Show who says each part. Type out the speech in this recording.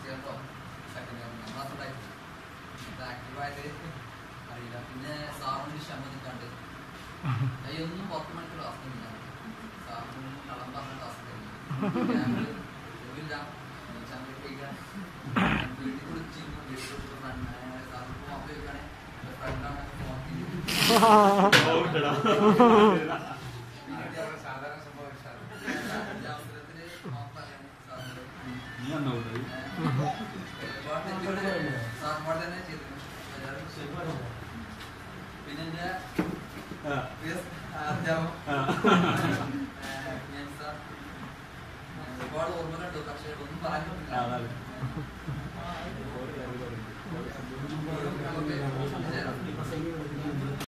Speaker 1: ഇയറിലോ second ഇയറിലോ നമ്മൾ ഉണ്ടായിട്ടില്ല ഇത് ആക്റ്റീവായിട്ട് അറിയില്ല പിന്നെ സാറിന് ക്ഷമ നിൽക്കാണ്ട് ഒന്നും പത്ത് മണിക്ക് ക്ലാസ് ഇല്ല സാറിന് കളം പറഞ്ഞ ക്ലാസ് കഴിഞ്ഞു ഒന്നുമില്ല വീട്ടിൽ കുളിച്ചിരുന്നു വീട്ടിൽ ഫ്രണ്ട് സാറിന് ഫോൺ ചോദിക്കണേ ഫ്രണ്ടാണ് ഫോൺ
Speaker 2: സാധാരണ സംഭവം
Speaker 1: അവസരത്തില് നോക്കാൻ സാറിന്
Speaker 3: നീ വന്നോ ഇവിടെ?
Speaker 1: ഒരുപാട് തെറ്റുകള് സാറുമാർ തന്നെ ചെയ്തിരുന്നു എല്ലാവരും പിന്നെ എന്റെ
Speaker 3: ആ.
Speaker 1: പ്രിയ അധ്യാപകൻ
Speaker 3: ആ.
Speaker 1: ഞാൻ സാർ ഒരുപാട് ഓർമ്മകളുണ്ട് പക്ഷെ ഒന്നും പറയാൻ
Speaker 3: ആ,
Speaker 1: പറ്റില്ല
Speaker 3: അതാണ്.
Speaker 1: ഓക്കെ. ശരി.